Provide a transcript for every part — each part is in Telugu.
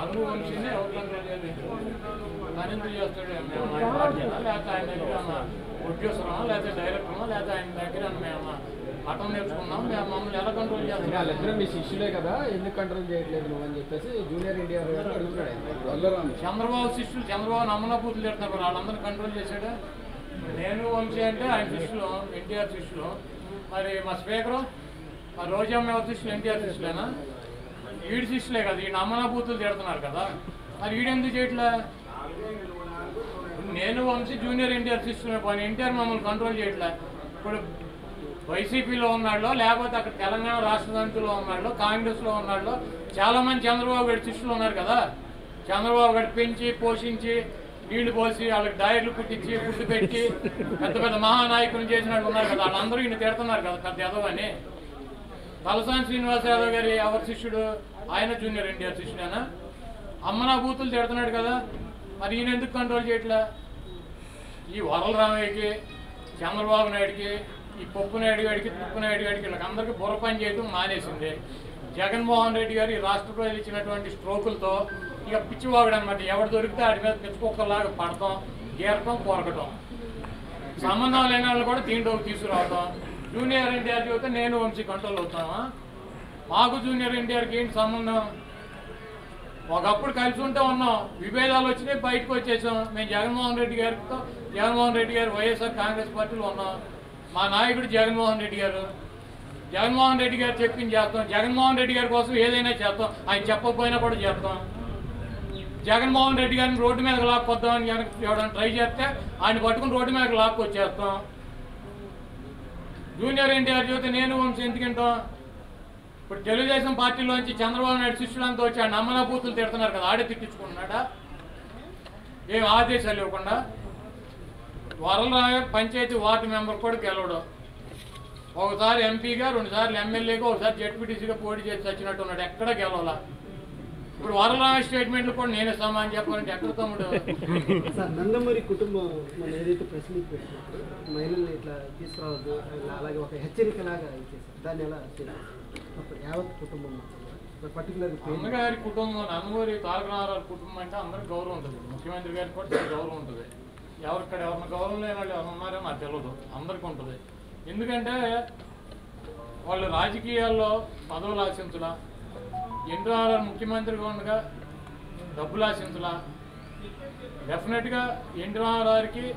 నలుగు వంశీని ఎవరు కంట్రోల్ చేయలేదు ఆయన ఎందుకు చేస్తాడు మేము ఆయన బాధ్యత లేకపోతే ఆయన దగ్గర ఏమన్నా ప్రొడ్యూసరమా లేకపోతే డైరెక్టరమా లేకపోతే ఆయన దగ్గర మేము పట్టం నేర్చుకున్నాం మేము మమ్మల్ని ఎలా కంట్రోల్ ఇంకా చేస్తాం వాళ్ళిద్దరూ మీ శిష్యులే కదా ఎందుకు కంట్రోల్ చేయట్లేదు నువ్వు అని చెప్పేసి జూనియర్ ఇండియా గారు అడుగుతున్నాడు ఆయన. చంద్రబాబు శిష్యులు చంద్రబాబు నమ్మనబూతులు తిడుతున్నారు వాళ్ళందరినీ కంట్రోల్ చేశాడు నేను వంశీ అంటే ఆయన శిష్యులు ఎన్టీఆర్ శిష్యులు మరి మా స్పీకరు మా రోజమ్మ ఎవరి శిష్యులు ఎన్టీఆర్ శిష్యులేనా ఈడి శిష్యులే కదా ఈ నమ్మనబూతులు తిడుతున్నారు కదా మరి ఈడెందుకు చేయట్లే నేను వంశీ జూనియర్ ఎన్టీఆర్ శిష్యులే పోనీ ఎన్టీఆర్ మమ్మల్ని కంట్రోల్ చేయట్లే ఇప్పుడు వైసీపీలో ఉన్నాళ్ళు లేకపోతే అక్కడ తెలంగాణ రాష్ట్ర సమితిలో ఉన్నాళ్ళు కాంగ్రెస్లో ఉన్నాళ్ళు చాలా మంది చంద్రబాబు గారి శిష్యులు ఉన్నారు కదా చంద్రబాబు గారు పెంచి పోషించి నీళ్లు పోసి వాళ్ళకి డైర్లు పుట్టించి ఫుడ్ పెట్టి పెద్ద పెద్ద మహానాయకులు చేసిన వాళ్ళు ఉన్నారు కదా వాళ్ళందరూ ఈయన తిడుతున్నారు కదా పెద్ద యాదవ్ అని తలసాని శ్రీనివాస యాదవ్ గారి ఎవరి శిష్యుడు ఆయన జూనియర్ ఎన్టీఆర్ శిష్యుడేనా అమ్మనా బూతులు తిడుతున్నాడు కదా మరి ఈయన ఎందుకు కంట్రోల్ చేయట్లే ఈ వరల రామయ్యకి చంద్రబాబు నాయుడికి ఈ పప్పు నాయుడు గారికి తుప్పు నాయుడు గారికి వీళ్ళకందరికీ బుర్ర పని చేయడం మానేసింది జగన్మోహన్ రెడ్డి గారు ఈ రాష్ట్ర ప్రజలు ఇచ్చినటువంటి స్ట్రోకులతో ఇక పిచ్చివాగుడు అనమాట ఎవడు దొరికితే ఆడి మీద పిచ్చుకొక్కలాగా పడతాం గీరటం కొరకటం సంబంధం లేని వాళ్ళు కూడా దీంట్లోకి తీసుకురావటం జూనియర్ ఎన్టీఆర్ చెబితే నేను వంశీ కంట్రోల్ అవుతామా మాకు జూనియర్ ఎన్టీఆర్కి ఏంటి సంబంధం ఒకప్పుడు కలిసి ఉంటే ఉన్నాం విభేదాలు వచ్చినాయి బయటకు వచ్చేసాం మేము జగన్మోహన్ రెడ్డి గారితో జగన్మోహన్ రెడ్డి గారు వైఎస్ఆర్ కాంగ్రెస్ పార్టీలో ఉన్నాం మా నాయకుడు జగన్మోహన్ రెడ్డి గారు జగన్మోహన్ రెడ్డి గారు చెప్పింది చేస్తాం జగన్మోహన్ రెడ్డి గారి కోసం ఏదైనా చేస్తాం ఆయన చెప్పకపోయినా కూడా చేస్తాం జగన్మోహన్ రెడ్డి గారిని రోడ్డు మీద లాక్కొద్దామని కనుక ఎవరైనా ట్రై చేస్తే ఆయన పట్టుకుని రోడ్డు మీద లాక్కొచ్చేస్తాం జూనియర్ ఎన్టీఆర్ చూస్తే నేను వంశీ ఎందుకంటాం ఇప్పుడు తెలుగుదేశం పార్టీలోంచి చంద్రబాబు నాయుడు శిష్యులంతా వచ్చి ఆ నమ్మన బూతులు తిడుతున్నారు కదా ఆడే తిట్టించుకుంటున్నాడా ఏం ఆదేశాలు ఇవ్వకుండా వరలరాయ పంచాయతీ వార్డు మెంబర్ కూడా గెలవడం ఒకసారి ఎంపీగా రెండుసార్లు ఎమ్మెల్యేగా ఒకసారి జడ్పీటీసీగా పోటీ చేసి వచ్చినట్టు ఉన్నాడు ఎక్కడ గెలవాలా ఇప్పుడు వరలరాయ స్టేట్మెంట్లు కూడా నేనే సమానం చెప్పాలంటే ఎక్కడ తమ్ముడు సార్ నందమూరి కుటుంబం మన ఏదైతే ప్రెస్ మీట్ పెట్టినప్పుడు మహిళల్ని ఇట్లా తీసుకురావద్దు అలా- అలాగే ఒక హెచ్చరికలాగా ఇచ్చేసారు దాన్ని ఎలా చేయాలి అప్పుడు యావత్ కుటుంబం పర్టికులర్ అన్నగారి కుటుంబం నందమూరి తారక రామారావు కుటుంబం అంటే అందరికి గౌరవం ఉంటుంది ముఖ్యమంత్రి గారికి కూడా చాలా గౌరవం ఉంటుంది ఎవరిక్కడ ఎవరిని గౌరవం లేని వాళ్ళు ఎవరు ఉన్నారో నాకు తెలియదు అందరికీ ఉంటుంది ఎందుకంటే వాళ్ళు రాజకీయాల్లో పదవులు ఆశించలా ఎన్టీఆర్ ముఖ్యమంత్రిగా ఉండగా డబ్బులు ఆశించలా డెఫినెట్గా ఎన్టీఆర్ఆర్కి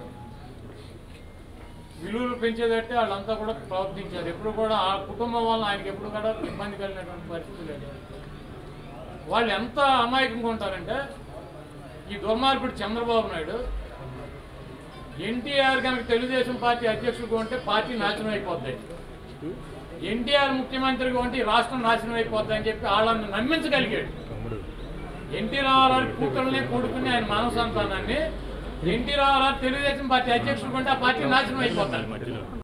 విలువలు పెంచేదట్టే వాళ్ళంతా కూడా ప్రవర్తించారు ఎప్పుడు కూడా ఆ కుటుంబం వల్ల ఆయనకి ఎప్పుడు కూడా ఇబ్బంది కలిగినటువంటి పరిస్థితి లేదు వాళ్ళు ఎంత అమాయకంగా ఉంటారంటే ఈ దుర్మార్గుడు చంద్రబాబు నాయుడు ఎన్టీఆర్ కనుక తెలుగుదేశం పార్టీ అధ్యక్షుడిగా ఉంటే పార్టీ నాశనం అయిపోద్ది ఎన్టీఆర్ ముఖ్యమంత్రిగా ఉంటే ఈ రాష్ట్రం నాశనం అయిపోద్ది అని చెప్పి వాళ్ళని నమ్మించగలిగాడు ఎన్టీ రామారావు కూతుర్ని కొడుకుని ఆయన మానవ సంతానాన్ని ఎన్టీ రామారావు తెలుగుదేశం పార్టీ అధ్యక్షుడు ఉంటే ఆ పార్టీ నాశనం అయిపోతాడు